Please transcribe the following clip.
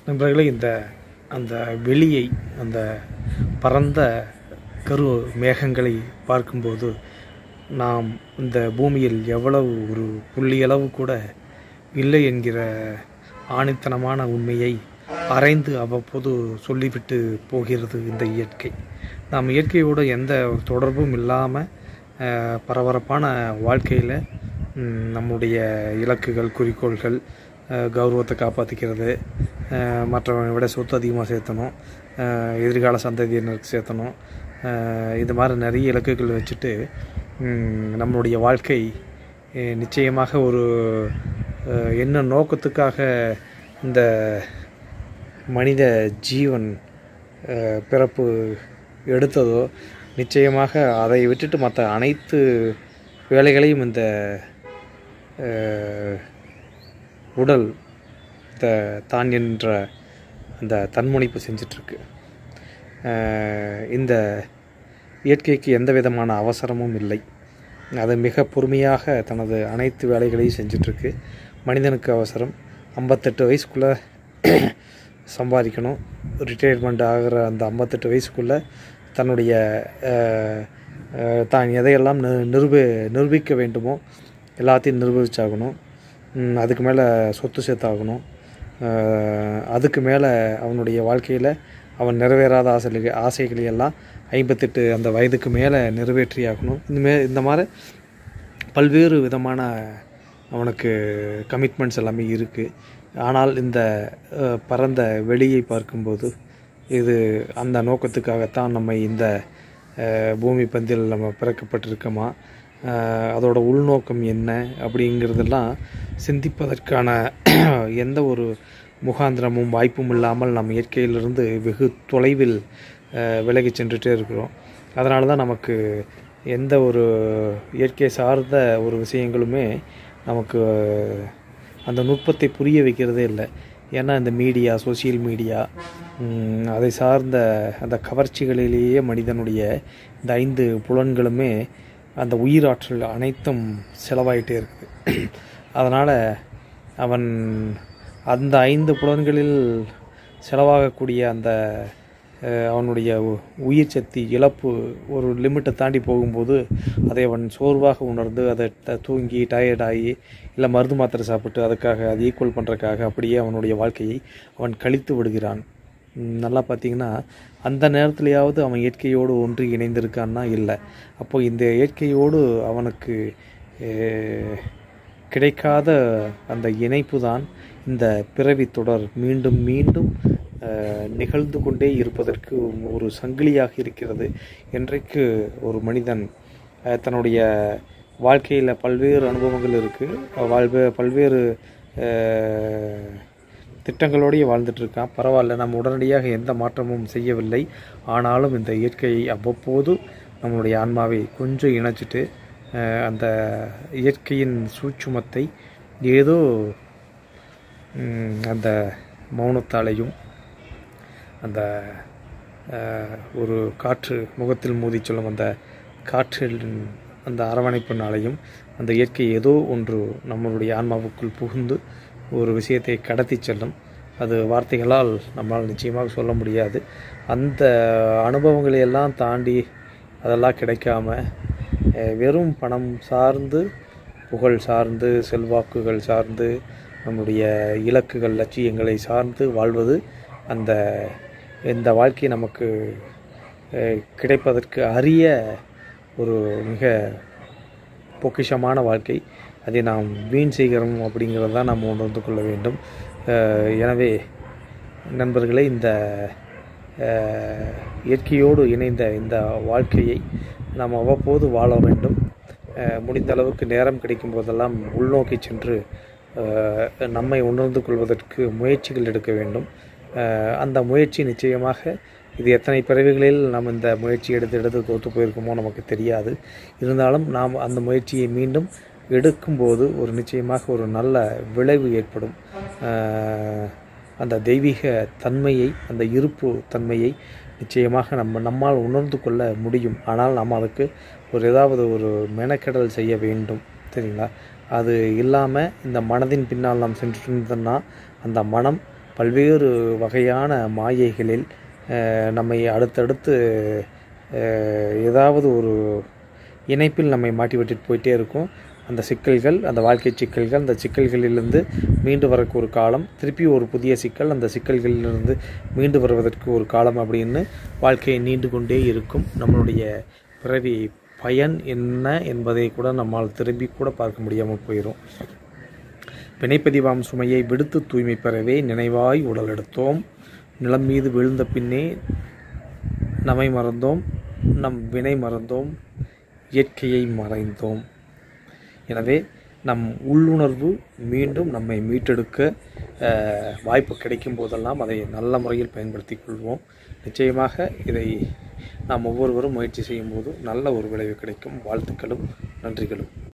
நண்பர்களே இந்த அந்த வெளியை அந்த பரந்த கரு மேகங்களை பார்க்கும்போது நாம் இந்த பூமியில் எவ்வளவு ஒரு புள்ளியளவு கூட இல்லை என்கிற ஆணித்தனமான உண்மையை அரைந்து அவ்வப்போது சொல்லிவிட்டு போகிறது இந்த இயற்கை நாம் இயற்கையோடு எந்த ஒரு தொடர்பும் இல்லாமல் அஹ், பரபரப்பான வாழ்க்கையில் ம், நம்முடைய இலக்குகள் குறிக்கோள்கள் அஹ், கௌரவத்தை காப்பாற்றிக்கிறது அஹ், மற்றவனை விட சொத்து அதிகமாக சேர்த்தணும் அஹ், எதிர்கால சந்ததியினருக்கு சேர்த்தணும் அஹ், இது மாதிரி நிறைய இலக்குகள் வச்சுட்டு ம், நம்மளுடைய வாழ்க்கை அஹ், நிச்சயமாக ஒரு அஹ், என்ன நோக்கத்துக்காக இந்த மனித ஜீவன் அஹ், பிறப்பு எடுத்ததோ நிச்சயமாக அதை விட்டுட்டு மற்ற அனைத்து வேலைகளையும் இந்த அஹ், உடல் த தான் என்ற அந்த தன்முனைப்பு செஞ்சிட்ருக்கு இந்த இயற்கைக்கு எந்த விதமான அவசரமும் இல்லை அது மிக பொறுமையாக தனது அனைத்து வேலைகளையும் செஞ்சிட்ருக்கு மனிதனுக்கு அவசரம் ஐம்பத்தெட்டு வயசுக்குள்ளே சம்பாதிக்கணும் ரிட்டையர்மெண்ட் ஆகிற அந்த ஐம்பத்தெட்டு வயசுக்குள்ளே தன்னுடைய அஹ், அஹ், தான் எதையெல்லாம் நி நிரூபி நிரூபிக்க வேண்டுமோ எல்லாத்தையும் நிரூபிச்சாகணும் ம், அதுக்கு மேலே சொத்து சேர்த்தாகணும் அஹ், அதுக்கு மேலே அவனுடைய வாழ்க்கையில் அவன் நிறைவேறாத ஆசை ஆசைகளை எல்லாம் ஐம்பத்தெட்டு அந்த வயதுக்கு மேலே நிறைவேற்றி ஆகணும் இந்தமே இந்த மாதிரி பல்வேறு விதமான அவனுக்கு கமிட்மெண்ட்ஸ் எல்லாமே இருக்குது ஆனால் இந்த அஹ், பரந்த வெளியை பார்க்கும்போது இது அந்த நோக்கத்துக்காகத்தான் நம்ம இந்த அஹ், பூமி பந்தில் நம்ம பிறக்கப்பட்டிருக்கோமா அஹ், அதோட உள்நோக்கம் என்ன அப்படிங்கிறதெல்லாம் சிந்திப்பதற்கான எந்த ஒரு முகாந்திரமும் வாய்ப்பும் இல்லாமல் நம்ம இயற்கையிலிருந்து வெகு தொலைவில் அஹ், விலகிச் சென்றுட்டே இருக்கிறோம் அதனால தான் நமக்கு எந்த ஒரு இயற்கை சார்ந்த ஒரு விஷயங்களுமே நமக்கு அந்த நுட்பத்தை புரிய வைக்கிறதே இல்லை ஏன்னா இந்த மீடியா சோசியல் மீடியா ம், அதை சார்ந்த அந்த கவர்ச்சிகளிலேயே மனிதனுடைய இந்த ஐந்து புலன்களுமே அந்த உயிராற்றல் அனைத்தும் செலவாயிட்டே இருக்குது அதனால் அவன் அந்த ஐந்து புலன்களில் செலவாகக்கூடிய அந்த அஹ், அவனுடைய உ- உயிர் சக்தி இழப்பு ஒரு லிமிட்டை தாண்டி போகும்போது அதை அவன் சோர்வாக உணர்ந்து அதை த- தூங்கி டயர்டாகி இல்லை மருந்து மாத்திரை சாப்பிட்டு அதுக்காக அது ஈக்குவல் பண்ணுறதுக்காக அப்படியே அவனுடைய வாழ்க்கையை அவன் கழித்து விடுகிறான் ம், நல்லா பார்த்தீங்கன்னா அந்த நேரத்துலையாவது அவன் இயற்கையோடு ஒன்றி இணைந்திருக்கான்னா இல்லை அப்போ இந்த இயற்கையோடு அவனுக்கு அஹ், கிடைக்காத அந்த இணைப்பு தான் இந்த பிறவி தொடர் மீண்டும் மீண்டும் அஹ், நிகழ்ந்து கொண்டே இருப்பதற்கு ஒரு சங்கிலியாக இருக்கிறது என்றைக்கு ஒரு மனிதன் அஹ், தன்னுடைய வாழ்க்கையில் பல்வேறு அனுபவங்கள் இருக்குது வாழ்வே பல்வேறு அஹ், திட்டங்களோடயே வாழ்ந்துட்டு இருக்கான் பரவாயில்ல நம்ம உடனடியாக எந்த மாற்றமும் செய்யவில்லை ஆனாலும் இந்த இயற்கையை அவ்வப்போது நம்மளுடைய ஆன்மாவை கொஞ்சம் இணைச்சிட்டு அஹ், அந்த இயற்கையின் சூட்சுமத்தை ஏதோ ம், அந்த மௌனத்தாலையும் அந்த அஹ், ஒரு காற்று முகத்தில் மோதி சொல்லும் அந்த காற்றின் அந்த அரவணைப்பினாலையும் அந்த இயற்கை ஏதோ ஒன்று நம்மளுடைய ஆன்மாவுக்குள் புகுந்து ஒரு விஷயத்தை கடத்தி செல்லும் அது வார்த்தைகளால் நம்மால் நிச்சயமாக சொல்ல முடியாது அந்த அனுபவங்களை எல்லாம் தாண்டி அதெல்லாம் கிடைக்காம அஹ், வெறும் பணம் சார்ந்து புகழ் சார்ந்து செல்வாக்குகள் சார்ந்து நம்முடைய இலக்குகள் லட்சியங்களை சார்ந்து வாழ்வது அந்த இந்த வாழ்க்கை நமக்கு அஹ், கிடைப்பதற்கு அரிய ஒரு மிக பொக்கிஷமான வாழ்க்கை அதை நாம் வீண் செய்கிறோம் அப்படிங்கிறத நாம் உணர்ந்து கொள்ள வேண்டும் அஹ், எனவே நண்பர்களே இந்த அஹ், இயற்கையோடு இணைந்த இந்த வாழ்க்கையை நாம் அவ்வப்போது வாழ வேண்டும் அஹ், முடிந்த அளவுக்கு நேரம் கிடைக்கும் போதெல்லாம் உள்நோக்கி சென்று அஹ், நம்மை உணர்ந்து கொள்வதற்கு முயற்சிகள் எடுக்க வேண்டும் அஹ், அந்த முயற்சி நிச்சயமாக இது எத்தனை பிறவிகளில் நாம் இந்த முயற்சி எடுத்து எடுத்து தோற்று போயிருக்கோமோ நமக்கு தெரியாது இருந்தாலும் நாம் அந்த முயற்சியை மீண்டும் எடுக்கும்போது ஒரு நிச்சயமாக ஒரு நல்ல விளைவு ஏற்படும் அஹ், அந்த தெய்வீக தன்மையை அந்த இருப்பு தன்மையை நிச்சயமாக நம்ம நம்மால் உணர்ந்து கொள்ள முடியும் ஆனால் நாம் அதுக்கு ஒரு ஏதாவது ஒரு மெனக்கெடல் செய்ய வேண்டும் சரிங்களா அது இல்லாமல் இந்த மனதின் பின்னால் நாம் சென்றிருந்தோம்னா அந்த மனம் பல்வேறு வகையான மாயைகளில் அஹ், நம்மை அடுத்தடுத்து அஹ், ஏதாவது ஒரு இணைப்பில் நம்மை மாட்டி விட்டுட்டு போயிட்டே இருக்கும் அந்த சிக்கல்கள் அந்த வாழ்க்கை சிக்கல்கள் அந்த சிக்கல்களிலிருந்து மீண்டு வரக்கு ஒரு காலம் திருப்பி ஒரு புதிய சிக்கல் அந்த சிக்கல்களிலிருந்து மீண்டு வருவதற்கு ஒரு காலம் அப்படின்னு வாழ்க்கையை நீண்டு கொண்டே இருக்கும் நம்மளுடைய பிறவி பயன் என்ன என்பதை கூட நம்மால் திரும்பி கூட பார்க்க முடியாமல் போயிடும் பிணைப்பதிவாம் சுமையை விடுத்து தூய்மை பெறவே நினைவாய் உடல் எடுத்தோம் நிலம் மீது விழுந்த பின்னே நம்மை மறந்தோம் நம் வினை மறந்தோம் இயற்கையை மறைந்தோம் எனவே நம் உள்ளுணர்வு மீண்டும் நம்மை மீட்டெடுக்க அஹ், வாய்ப்பு கிடைக்கும் போதெல்லாம் அதை நல்ல முறையில் பயன்படுத்திக் கொள்வோம் நிச்சயமாக இதை நாம் ஒவ்வொருவரும் முயற்சி செய்யும்போது நல்ல ஒரு விளைவு கிடைக்கும் வாழ்த்துக்களும் நன்றிகளும்